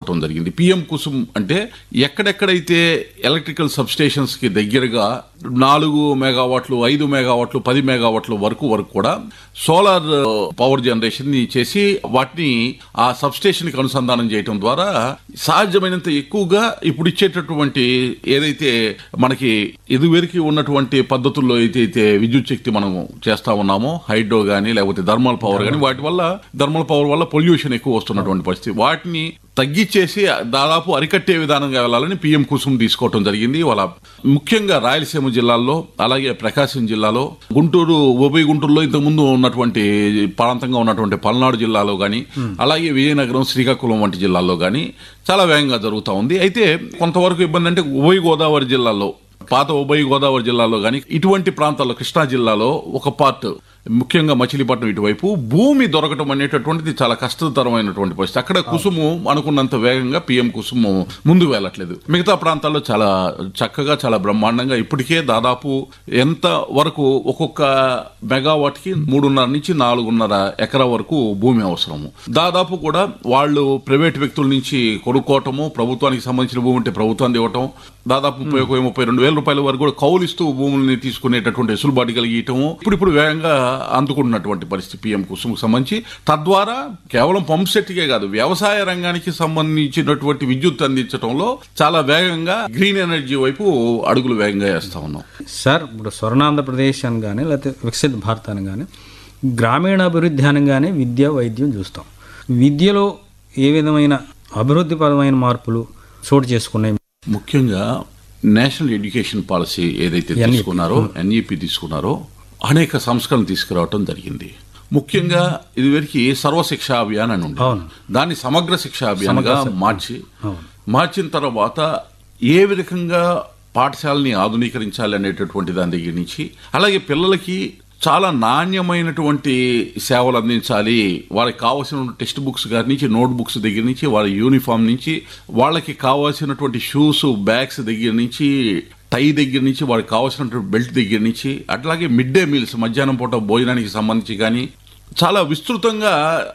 తీసుకోవటం జరిగింది పిఎం కుసుమ్ అంటే ఎక్కడెక్కడైతే ఎలక్ట్రికల్ సబ్ స్టేషన్స్ కి దగ్గరగా నాలుగు మెగావాట్లు ఐదు మెగావాట్లు పది మెగావాట్ల వరకు వరకు కూడా సోలార్ పవర్ జనరేషన్ ని చేసి వాటిని ఆ సబ్ స్టేషన్ కి అనుసంధానం చేయటం ద్వారా సాధ్యమైనంత ఎక్కువగా ఇప్పుడు ఇచ్చేటటువంటి ఏదైతే మనకి ఇదివరకు ఉన్నటువంటి పద్ధతుల్లో అయితే అయితే విద్యుత్ శక్తి మనం చేస్తా ఉన్నామో హైడ్రో గానీ లేకపోతే థర్మల్ పవర్ గానీ వాటి వల్ల థర్మల్ పవర్ వల్ల పొల్యూషన్ ఎక్కువ వస్తున్నటువంటి పరిస్థితి వాటిని తగ్గించేసి దాదాపు అరికట్టే విధానంగా వెళ్ళాలని పిఎం కుసుమ్ తీసుకోవటం జరిగింది వాళ్ళ ముఖ్యంగా రాయలసీమ జిల్లాల్లో అలాగే ప్రకాశం జిల్లాలో గుంటూరు ఉభయ గుంటూరులో ఇంతకు ముందు ఉన్నటువంటి ప్రాంతంగా ఉన్నటువంటి పల్నాడు జిల్లాలో గాని అలాగే విజయనగరం శ్రీకాకుళం వంటి జిల్లాల్లో గాని చాలా వేగంగా జరుగుతూ ఉంది అయితే కొంతవరకు ఇబ్బంది అంటే ఉభయ గోదావరి జిల్లాలో పాత ఉభయ గోదావరి జిల్లాలో గాని ఇటువంటి ప్రాంతాల్లో కృష్ణా జిల్లాలో ఒక పార్ట్ ముఖ్యంగా మచిలీపట్నం ఇటువైపు భూమి దొరకటం అనేటటువంటిది చాలా కష్టతరమైనటువంటి పరిస్థితి అక్కడ కుసుము అనుకున్నంత వేగంగా పిఎం కుసుము ముందుకు వెళ్ళట్లేదు మిగతా ప్రాంతాల్లో చాలా చక్కగా చాలా బ్రహ్మాండంగా ఇప్పటికే దాదాపు ఎంత వరకు ఒక్కొక్క మెగావాట్ కి మూడున్నర నుంచి నాలుగున్నర ఎకరా వరకు భూమి అవసరము దాదాపు కూడా వాళ్ళు ప్రైవేట్ వ్యక్తుల నుంచి కొనుక్కోవటము ప్రభుత్వానికి సంబంధించిన భూమి ఉంటే ప్రభుత్వాన్ని ఇవ్వటం దాదాపు ముప్పై ఒక ముప్పై రెండు వేల రూపాయల వరకు కూడా కౌలిస్తూ భూముల్ని తీసుకునేటటువంటి వెసులుబాటు కలిగియటము ఇప్పుడు ఇప్పుడు వేగంగా అందుకుంటున్నటువంటి పరిస్థితి పిఎం కుసుమకు సంబంధించి తద్వారా కేవలం పంప్ సెట్కే కాదు వ్యవసాయ రంగానికి సంబంధించినటువంటి విద్యుత్ అందించడంలో చాలా వేగంగా గ్రీన్ ఎనర్జీ వైపు అడుగులు వేగంగా వేస్తా ఉన్నాం సార్ ఇప్పుడు స్వర్ణాంధ్రప్రదేశ్ అని కానీ లేకపోతే వికసిత్ భారత్ అని కానీ గ్రామీణాభివృద్ధి అనగానే విద్య వైద్యం చూస్తాం విద్యలో ఏ విధమైన అభివృద్ధిపరమైన మార్పులు చోటు చేసుకున్నాయి ముఖ్యంగా నేషనల్ ఎడ్యుకేషన్ పాలసీ ఏదైతే తీసుకున్నారో ఎన్ఈపి తీసుకున్నారో అనేక సంస్కరణలు తీసుకురావటం జరిగింది ముఖ్యంగా ఇదివరకు సర్వశిక్ష అభియాన్ అని ఉంది అవును. దాన్ని సమగ్ర శిక్ష అభియాన్గా మార్చి అవును. మార్చిన తర్వాత ఏ విధంగా పాఠశాలని ఆధునీకరించాలి అనేటటువంటి దాని దగ్గర నుంచి అలాగే పిల్లలకి చాలా నాణ్యమైనటువంటి సేవలు అందించాలి వాళ్ళకి కావాల్సిన టెక్స్ట్ బుక్స్ గారి నుంచి నోట్ బుక్స్ దగ్గర నుంచి వాళ్ళ యూనిఫామ్ నుంచి వాళ్ళకి కావాల్సినటువంటి షూస్ బ్యాగ్స్ దగ్గర నుంచి టై దగ్గర నుంచి వాళ్ళకి కావాల్సినటువంటి బెల్ట్ దగ్గర నుంచి అట్లాగే మిడ్ డే మీల్స్ మధ్యాహ్నం పూట భోజనానికి సంబంధించి కానీ చాలా విస్తృతంగా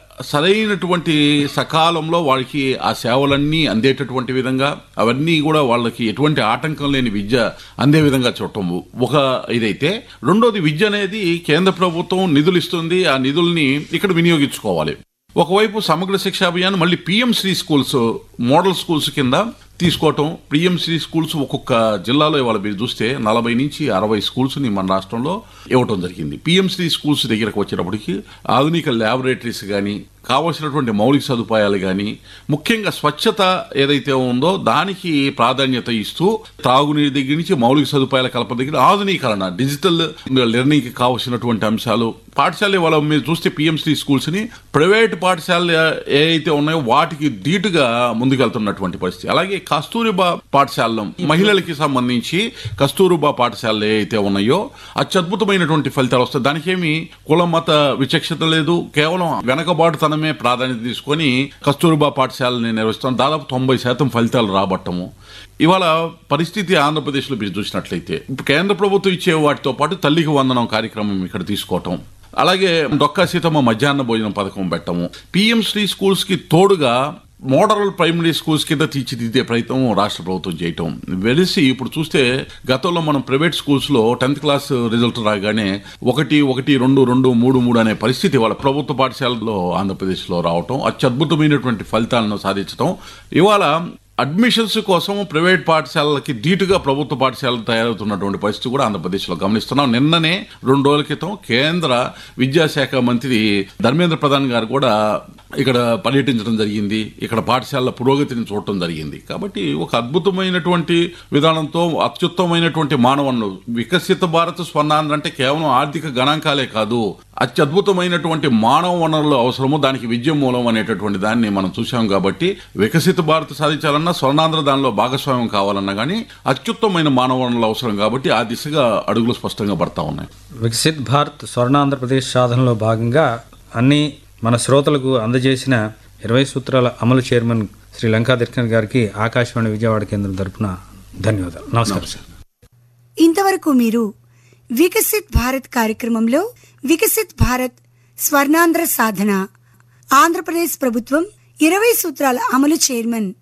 సరైనటువంటి సకాలంలో వాళ్ళకి ఆ సేవలన్నీ అందేటటువంటి విధంగా అవన్నీ కూడా వాళ్ళకి ఎటువంటి ఆటంకం లేని విద్య అందే విధంగా చూడటం ఒక ఇదైతే రెండోది విద్య అనేది కేంద్ర ప్రభుత్వం నిధులు ఇస్తుంది ఆ నిధుల్ని ఇక్కడ వినియోగించుకోవాలి ఒకవైపు సమగ్ర శిక్షా అభియాన్ మళ్ళీ PM Shri schools model schools కింద తీసుకోవటం పిఎం శ్రీ స్కూల్స్ ఒక్కొక్క జిల్లాలో ఇవాళ మీరు చూస్తే నలభై నుంచి అరవై స్కూల్స్ ని మన రాష్ట్రంలో ఇవ్వటం జరిగింది పిఎం శ్రీ స్కూల్స్ దగ్గరకు వచ్చేటప్పటికి ఆధునిక ల్యాబొరేటరీస్ కానీ కావలసినటువంటి మౌలిక సదుపాయాలు కానీ ముఖ్యంగా స్వచ్ఛత ఏదైతే ఉందో దానికి ప్రాధాన్యత ఇస్తూ తాగునీరు దగ్గర నుంచి మౌలిక సదుపాయాల కల్పన దగ్గర ఆధునీకరణ డిజిటల్ లెర్నింగ్ కి కావలసినటువంటి అంశాలు పాఠశాల వాళ్ళ మీరు చూస్తే పిఎంసీ స్కూల్స్ ని ప్రైవేట్ పాఠశాలలు ఏవైతే ఉన్నాయో వాటికి ధీటుగా ముందుకెళ్తున్నటువంటి పరిస్థితి అలాగే కస్తూరిబా పాఠశాలలో మహిళలకి సంబంధించి కస్తూరిబా పాఠశాలలు ఏవైతే ఉన్నాయో అత్యద్భుతమైనటువంటి ఫలితాలు వస్తాయి దానికి ఏమి కుల మత విచక్షత లేదు కేవలం వెనకబాటుతనమే ప్రాధాన్యత తీసుకొని కస్తూరిబా పాఠశాలని నిర్వహిస్తాం దాదాపు తొంభై శాతం ఫలితాలు రాబట్టము ఇవాళ పరిస్థితి ఆంధ్రప్రదేశ్లో మీరు చూసినట్లయితే ఇప్పుడు కేంద్ర ప్రభుత్వం ఇచ్చే వాటితో పాటు తల్లికి వందనం కార్యక్రమం ఇక్కడ తీసుకోవటం అలాగే డొక్కా సీతమ్మ మధ్యాహ్న భోజనం పథకం పెట్టము పిఎం శ్రీ స్కూల్స్ కి తోడుగా మోడల్ ప్రైమరీ స్కూల్స్ కింద తీర్చిదిద్దే ప్రయత్నం రాష్ట్ర ప్రభుత్వం చేయటం వెలిసి ఇప్పుడు చూస్తే గతంలో మనం ప్రైవేట్ స్కూల్స్ లో టెన్త్ క్లాస్ రిజల్ట్ రాగానే ఒకటి ఒకటి రెండు రెండు మూడు మూడు అనే పరిస్థితి వాళ్ళ ప్రభుత్వ పాఠశాలలో ఆంధ్రప్రదేశ్ లో రావటం అత్యద్భుతమైనటువంటి ఫలితాలను సాధించడం ఇవాళ అడ్మిషన్స్ కోసం ప్రైవేట్ పాఠశాలలకి ధీటుగా ప్రభుత్వ పాఠశాలలు తయారవుతున్నటువంటి పరిస్థితి కూడా ఆంధ్రప్రదేశ్లో గమనిస్తున్నాం నిన్ననే రెండు రోజుల క్రితం కేంద్ర విద్యాశాఖ మంత్రి ధర్మేంద్ర ప్రధాన్ గారు కూడా ఇక్కడ పర్యటించడం జరిగింది ఇక్కడ పాఠశాలల పురోగతిని చూడటం జరిగింది కాబట్టి ఒక అద్భుతమైనటువంటి విధానంతో అత్యుత్తమైనటువంటి మానవన్ను వికసిత భారత్ స్వర్ణాంధ్ర అంటే కేవలం ఆర్థిక గణాంకాలే కాదు అత్యద్భుతమైనటువంటి మానవ వనరులు అవసరము దానికి విద్య మూలం అనేటటువంటి దాన్ని మనం చూసాం కాబట్టి వికసిత భారత్ సాధించాలన్నా స్వర్ణాంధ్ర దానిలో భాగస్వామ్యం కావాలన్నా కానీ అత్యుత్తమైన మానవ వనరులు అవసరం కాబట్టి ఆ దిశగా అడుగులు స్పష్టంగా పడతా ఉన్నాయి వికసిత్ భారత్ స్వర్ణాంధ్రప్రదేశ్ సాధనలో భాగంగా అన్ని మన శ్రోతలకు అందజేసిన ఇరవై సూత్రాల అమలు చైర్మన్ శ్రీ లంకా దిర్కన్ గారికి ఆకాశవాణి విజయవాడ కేంద్రం తరపున ధన్యవాదాలు నమస్కారం సార్ ఇంతవరకు మీరు వికసిత్ భారత్ కార్యక్రమంలో వికసిత్ భారత్ స్వర్ణాంధ్ర సాధన ఆంధ్రప్రదేశ్ ప్రభుత్వం ఇరవై సూత్రాల అమలు చైర్మన్